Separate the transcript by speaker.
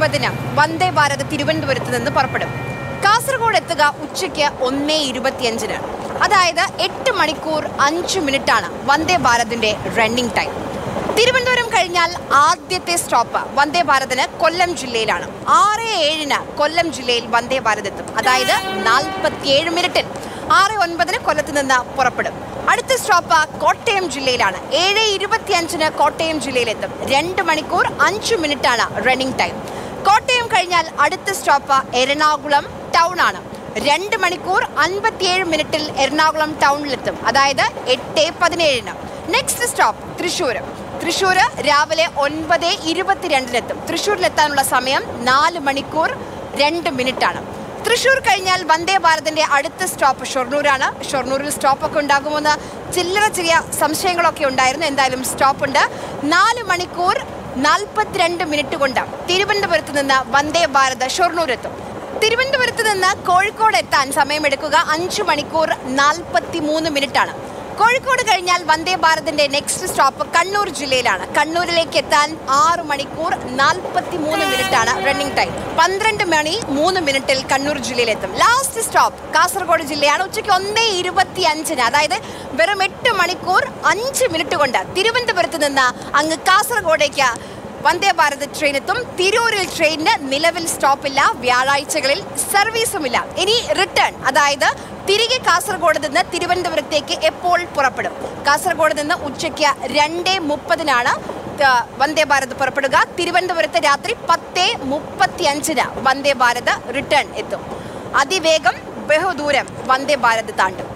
Speaker 1: ഇരുപതിന് വന്ദേ ഭാരത് തിരുവനന്തപുരത്ത് നിന്ന് പുറപ്പെടും കാസർഗോഡ് എത്തുക ഉച്ചയ്ക്ക് ഒന്നേ ഇരുപത്തിയഞ്ചിന് അതായത് എട്ട് മണിക്കൂർ അഞ്ച് മിനിറ്റാണ് വന്ദേ ഭാരതിന്റെ റണ്ണിംഗ് ടൈം തിരുവനന്തപുരം കഴിഞ്ഞാൽ ആദ്യത്തെ സ്റ്റോപ്പ് വന്ദേ ഭാരതിന് കൊല്ലം ജില്ലയിലാണ് ആറ് ഏഴിന് കൊല്ലം ജില്ലയിൽ വന്ദേ ഭാരത് എത്തും അതായത് നാൽപ്പത്തിയേഴ് മിനിറ്റിൽ ആറ് ഒൻപതിന് കൊല്ലത്ത് നിന്ന് പുറപ്പെടും അടുത്ത സ്റ്റോപ്പ് കോട്ടയം ജില്ലയിലാണ് ഏഴ് ഇരുപത്തിയഞ്ചിന് കോട്ടയം ജില്ലയിലെത്തും രണ്ട് മണിക്കൂർ അഞ്ച് മിനിറ്റാണ് റണ്ണിംഗ് ടൈം കോട്ടയം കഴിഞ്ഞാൽ അടുത്ത സ്റ്റോപ്പ് എറണാകുളം ടൗൺ ആണ് രണ്ട് മണിക്കൂർ അൻപത്തിയേഴ് മിനിറ്റിൽ എറണാകുളം ടൗണിലെത്തും അതായത് എട്ട് പതിനേഴിന് നെക്സ്റ്റ് സ്റ്റോപ്പ് തൃശ്ശൂർ തൃശ്ശൂർ രാവിലെ ഒൻപത് ഇരുപത്തിരണ്ടിനെത്തും തൃശ്ശൂരിലെത്താനുള്ള സമയം നാല് മണിക്കൂർ രണ്ട് മിനിറ്റാണ് തൃശ്ശൂർ കഴിഞ്ഞാൽ വന്ദേ ഭാരതിന്റെ അടുത്ത സ്റ്റോപ്പ് ഷൊർണൂരാണ് ഷൊർണൂരിൽ സ്റ്റോപ്പൊക്കെ ഉണ്ടാകുമെന്ന് ചില്ലറ ചെറിയ സംശയങ്ങളൊക്കെ ഉണ്ടായിരുന്നു എന്തായാലും സ്റ്റോപ്പുണ്ട് നാല് മണിക്കൂർ നാൽപ്പത്തിരണ്ട് മിനിറ്റ് കൊണ്ട് തിരുവനന്തപുരത്ത് നിന്ന് വന്ദേ ഭാരത് ഷൊർണൂരെത്തും തിരുവനന്തപുരത്ത് നിന്ന് കോഴിക്കോട് എത്താൻ സമയമെടുക്കുക അഞ്ച് മണിക്കൂർ നാൽപ്പത്തി മൂന്ന് മിനിറ്റാണ് കോഴിക്കോട് കഴിഞ്ഞാൽ വന്ദേ ഭാരതിന്റെ നെക്സ്റ്റ് സ്റ്റോപ്പ് കണ്ണൂർ ജില്ലയിലാണ് കണ്ണൂരിലേക്ക് എത്താൻ ആറ് മണിക്കൂർ നാൽപ്പത്തി മൂന്ന് മിനിറ്റാണ് റണ്ണിംഗ് ടൈം പന്ത്രണ്ട് മണി മൂന്ന് മിനിറ്റിൽ കണ്ണൂർ ജില്ലയിലെത്തും ലാസ്റ്റ് സ്റ്റോപ്പ് കാസർഗോഡ് ജില്ലയാണ് ഉച്ചയ്ക്ക് ഒന്നേ ഇരുപത്തി അഞ്ചിന് അതായത് വെറും എട്ട് മണിക്കൂർ അഞ്ച് മിനിറ്റ് കൊണ്ട് തിരുവനന്തപുരത്ത് നിന്ന് അങ്ങ് കാസർഗോഡേക്ക് വന്ദേ ഭാരത് ട്രെയിൻ എത്തും തിരൂരിൽ ട്രെയിനിന് നിലവിൽ സ്റ്റോപ്പില്ല വ്യാഴാഴ്ചകളിൽ സർവീസുമില്ല ഇനി റിട്ടേൺ അതായത് തിരികെ കാസർഗോഡ് നിന്ന് തിരുവനന്തപുരത്തേക്ക് എപ്പോൾ പുറപ്പെടും കാസർഗോഡ് നിന്ന് ഉച്ചയ്ക്ക് രണ്ട് മുപ്പതിനാണ് വന്ദേ ഭാരത് പുറപ്പെടുക തിരുവനന്തപുരത്ത് രാത്രി പത്ത് മുപ്പത്തി അഞ്ചിന് വന്ദേ ഭാരത് റിട്ടേൺ എത്തും അതിവേഗം ബഹുദൂരം വന്ദേ ഭാരത് താണ്ടും